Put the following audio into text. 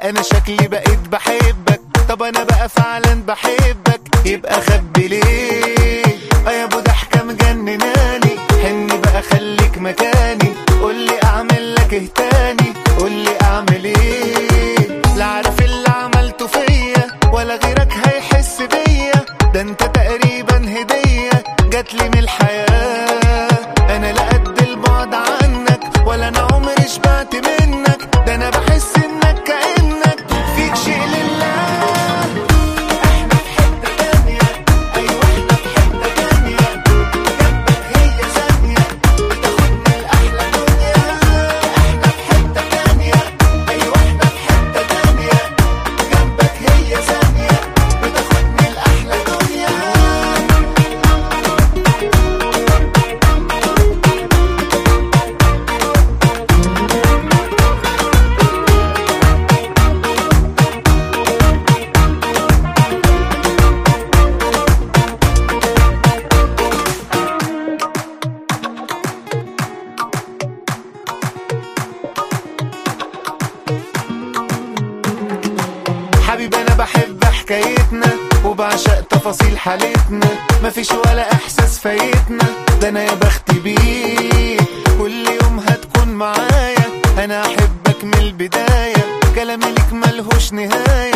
انا شكلي بقيت بحبك طب انا بقى فعلا بحبك يبقى خبي ليه اه يا ابو ضحكه مجنناني حني بقى خليك مكاني قولي اعمل لك ايه تاني قولي اعمل ايه لا عارف اللي عملته فيا ولا غيرك هيحس بيا ده انت تقريبا هديه جاتلي من الحياه انا لا قد البعد عنك ولا انا عمري شبعت منك ده انا بحس انك كانك فيك شيء لله احنا في حته تانيه ايوه احنا في حته تانيه جنبك هي ثانيه بتاخدني لاحلى دنيا احنا في حته تانيه ايوه احنا في حته تانيه جنبك هي ثانيه بتاخدني لاحلى دنيا حبيبي انا بحب حكايتنا وبعشق تفاصيل حالتنا مفيش ولا احساس فايتنا ده انا يا بختي بيك كل يوم هتكون معايا انا احبك من البدايه كلامي ليك ملهوش نهايه